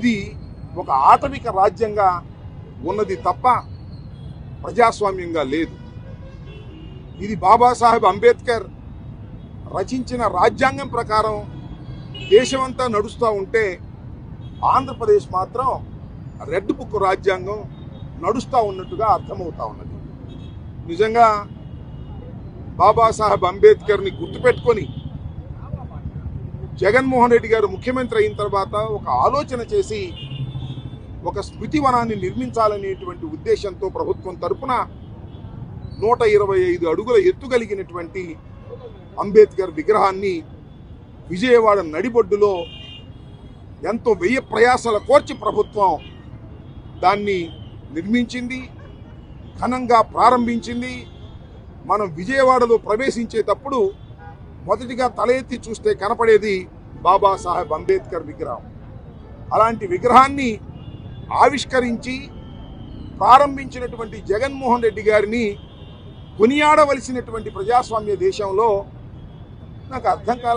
ఇది ఒక ఆటవిక రాజ్యంగా ఉన్నది తప్ప ప్రజాస్వామ్యంగా లేదు ఇది బాబాసాహెబ్ అంబేద్కర్ రచించిన రాజ్యాంగం ప్రకారం దేశమంతా నడుస్తూ ఉంటే ఆంధ్రప్రదేశ్ మాత్రం రెడ్ బుక్ రాజ్యాంగం నడుస్తూ ఉన్నట్టుగా అర్థమవుతా ఉన్నది నిజంగా బాబాసాహెబ్ అంబేద్కర్ని గుర్తుపెట్టుకొని జగన్మోహన్ రెడ్డి గారు ముఖ్యమంత్రి అయిన తర్వాత ఒక ఆలోచన చేసి ఒక స్మృతివనాన్ని నిర్మించాలనేటువంటి ఉద్దేశంతో ప్రభుత్వం తరపున నూట ఇరవై ఐదు అడుగుల ఎత్తు కలిగినటువంటి అంబేద్కర్ విగ్రహాన్ని విజయవాడ నడిబొడ్డులో ఎంతో వెయ్యి ప్రయాసాల కోర్చి ప్రభుత్వం దాన్ని నిర్మించింది ఘనంగా ప్రారంభించింది మనం విజయవాడలో ప్రవేశించేటప్పుడు మొదటిగా తల ఎత్తి చూస్తే కనపడేది బాబాసాహెబ్ అంబేద్కర్ విగ్రహం అలాంటి విగ్రహాన్ని ఆవిష్కరించి ప్రారంభించినటువంటి జగన్మోహన్ రెడ్డి గారిని కొనియాడవలసినటువంటి ప్రజాస్వామ్య దేశంలో నాకు అర్థం కాల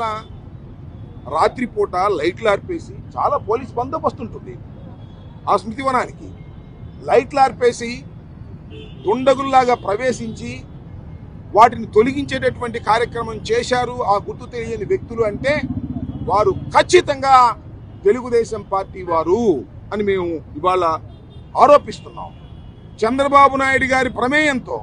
రాత్రిపూట లైట్లు ఆర్పేసి చాలా పోలీస్ బందోబస్తు ఉంటుంది ఆ స్మృతివనానికి లైట్లు ఆర్పేసి దుండగుల్లాగా ప్రవేశించి వాటిని తొలగించేటటువంటి కార్యక్రమం చేశారు ఆ గుర్తు తెలియని వ్యక్తులు అంటే వారు ఖచ్చితంగా తెలుగుదేశం పార్టీ వారు అని మేము ఇవాళ ఆరోపిస్తున్నాం చంద్రబాబు నాయుడు గారి ప్రమేయంతో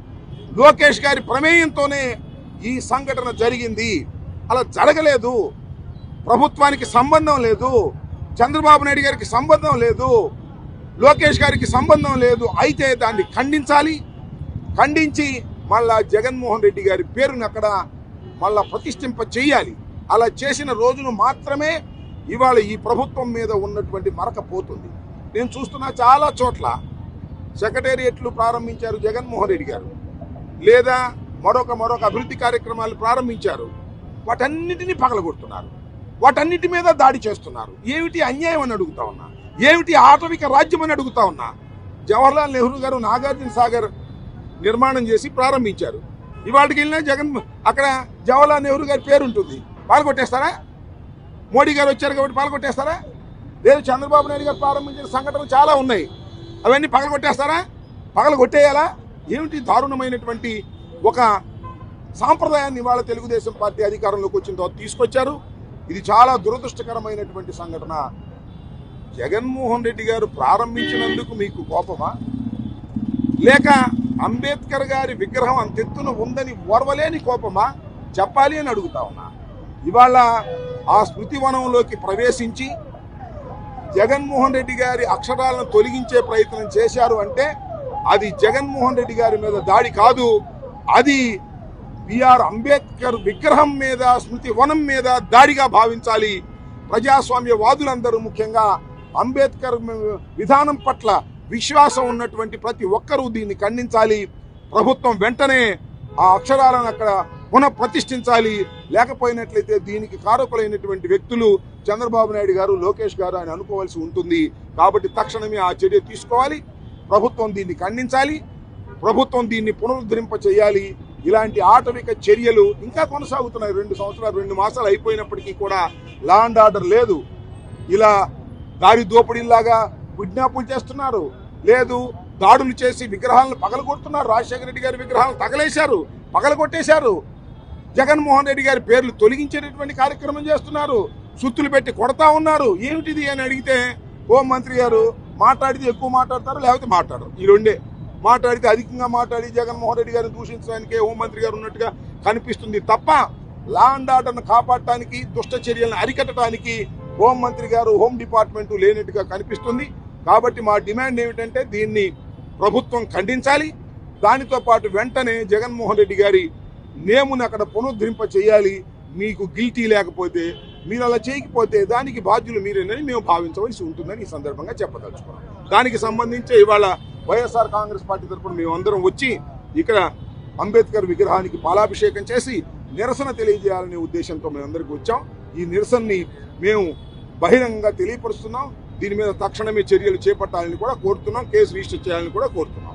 లోకేష్ గారి ప్రమేయంతోనే ఈ సంఘటన జరిగింది అలా జరగలేదు ప్రభుత్వానికి సంబంధం లేదు చంద్రబాబు నాయుడు గారికి సంబంధం లేదు లోకేష్ గారికి సంబంధం లేదు అయితే దాన్ని ఖండించాలి ఖండించి మళ్ళా జగన్మోహన్ రెడ్డి గారి పేరుని అక్కడ మళ్ళా ప్రతిష్ఠింప చేయాలి అలా చేసిన రోజును మాత్రమే ఇవాళ ఈ ప్రభుత్వం మీద ఉన్నటువంటి మరక పోతుంది నేను చూస్తున్నా చాలా చోట్ల సెక్రటేరియట్లు ప్రారంభించారు జగన్మోహన్ రెడ్డి గారు లేదా మరొక మరొక అభివృద్ధి కార్యక్రమాలు ప్రారంభించారు వాటన్నిటినీ పగలగొడుతున్నారు వాటన్నిటి మీద దాడి చేస్తున్నారు ఏమిటి అన్యాయం అని అడుగుతా ఉన్నా ఏమిటి ఆటవిక రాజ్యం అని అడుగుతా ఉన్నా జవహర్లాల్ నెహ్రూ గారు నాగార్జున సాగర్ నిర్మాణం చేసి ప్రారంభించారు ఇవాళకి వెళ్ళినా జగన్ అక్కడ జవహర్లాల్ నెహ్రూ గారి పేరు ఉంటుంది పాల్గొట్టేస్తారా మోడీ గారు వచ్చారు కాబట్టి పాల్గొట్టేస్తారా లేదు చంద్రబాబు నాయుడు గారు ప్రారంభించిన సంఘటనలు చాలా ఉన్నాయి అవన్నీ పగలగొట్టేస్తారా పగలగొట్టేయాలా ఏమిటి దారుణమైనటువంటి ఒక సాంప్రదాయాన్ని ఇవాళ తెలుగుదేశం పార్టీ అధికారంలోకి వచ్చిన తర్వాత తీసుకొచ్చారు ఇది చాలా దురదృష్టకరమైనటువంటి సంఘటన జగన్మోహన్ రెడ్డి గారు ప్రారంభించినందుకు మీకు కోపమా లేక అంబేద్కర్ గారి విగ్రహం అంతెత్తున ఉందని ఓర్వలేని కోపమా చెప్పాలి అని అడుగుతా ఉన్నా ఇవాళ ఆ స్మృతివనంలోకి ప్రవేశించి జగన్మోహన్ రెడ్డి గారి అక్షరాలను తొలగించే ప్రయత్నం చేశారు అంటే అది జగన్మోహన్ రెడ్డి గారి మీద దాడి కాదు అది బిఆర్ అంబేద్కర్ విగ్రహం మీద స్మృతి వనం మీద దాడిగా భావించాలి ప్రజాస్వామ్య వాదులందరూ ముఖ్యంగా అంబేద్కర్ విధానం పట్ల విశ్వాసం ఉన్నటువంటి ప్రతి ఒక్కరూ దీన్ని ఖండించాలి ప్రభుత్వం వెంటనే ఆ అక్షరాలను అక్కడ పునః ప్రతిష్ఠించాలి లేకపోయినట్లయితే దీనికి కారకులైనటువంటి వ్యక్తులు చంద్రబాబు నాయుడు గారు లోకేష్ గారు అని అనుకోవాల్సి ఉంటుంది కాబట్టి తక్షణమే ఆ చర్య తీసుకోవాలి ప్రభుత్వం దీన్ని ఖండించాలి ప్రభుత్వం దీన్ని పునరుద్ధరింప చేయాలి ఇలాంటి ఆటవిక చర్యలు ఇంకా కొనసాగుతున్నాయి రెండు సంవత్సరాలు రెండు మాసాలు అయిపోయినప్పటికీ కూడా లా అండ్ ఆర్డర్ లేదు ఇలా దారి దోపిడీలాగా కిడ్నాపులు చేస్తున్నారు లేదు దాడులు చేసి విగ్రహాలను పగలగొడుతున్నారు రాజశేఖర రెడ్డి గారి విగ్రహాలను తగలేశారు పగలగొట్టేశారు జగన్మోహన్ రెడ్డి గారి పేర్లు తొలగించేటటువంటి కార్యక్రమం చేస్తున్నారు సుత్తులు పెట్టి కొడతా ఉన్నారు ఏమిటిది అని అడిగితే హోం మంత్రి గారు మాట్లాడితే ఎక్కువ మాట్లాడతారు లేకపోతే మాట్లాడరు ఈ రెండే మాట్లాడితే అధికంగా మాట్లాడి జగన్మోహన్ రెడ్డి గారిని దూషించడానికి హోంమంత్రి గారు ఉన్నట్టుగా కనిపిస్తుంది తప్ప లా అండ్ ఆర్డర్ను కాపాడటానికి దుష్ట చర్యలను అరికట్టడానికి హోంమంత్రి గారు హోం డిపార్ట్మెంట్ లేనట్టుగా కనిపిస్తుంది కాబట్టి మా డిమాండ్ ఏమిటంటే దీన్ని ప్రభుత్వం ఖండించాలి దానితో పాటు వెంటనే జగన్మోహన్ రెడ్డి గారి నేముని అక్కడ పునరుద్ధరింప చేయాలి మీకు గిల్టీ లేకపోతే మీరు అలా చేయకపోతే దానికి బాధ్యులు మీరేనని మేము భావించవలసి ఉంటుందని ఈ సందర్భంగా చెప్పదలుచుకున్నాం దానికి సంబంధించి ఇవాళ వైఎస్ఆర్ కాంగ్రెస్ పార్టీ తరఫున మేమందరం వచ్చి ఇక్కడ అంబేద్కర్ విగ్రహానికి పాలాభిషేకం చేసి నిరసన తెలియజేయాలనే ఉద్దేశంతో మేమందరికి వచ్చాం ఈ నిరసనని మేము బహిరంగంగా తెలియపరుస్తున్నాం దీని మీద తక్షణమే చర్యలు చేపట్టాలని కూడా కోరుతున్నాం కేసు రిజిస్టర్ చేయాలని కూడా కోరుతున్నాం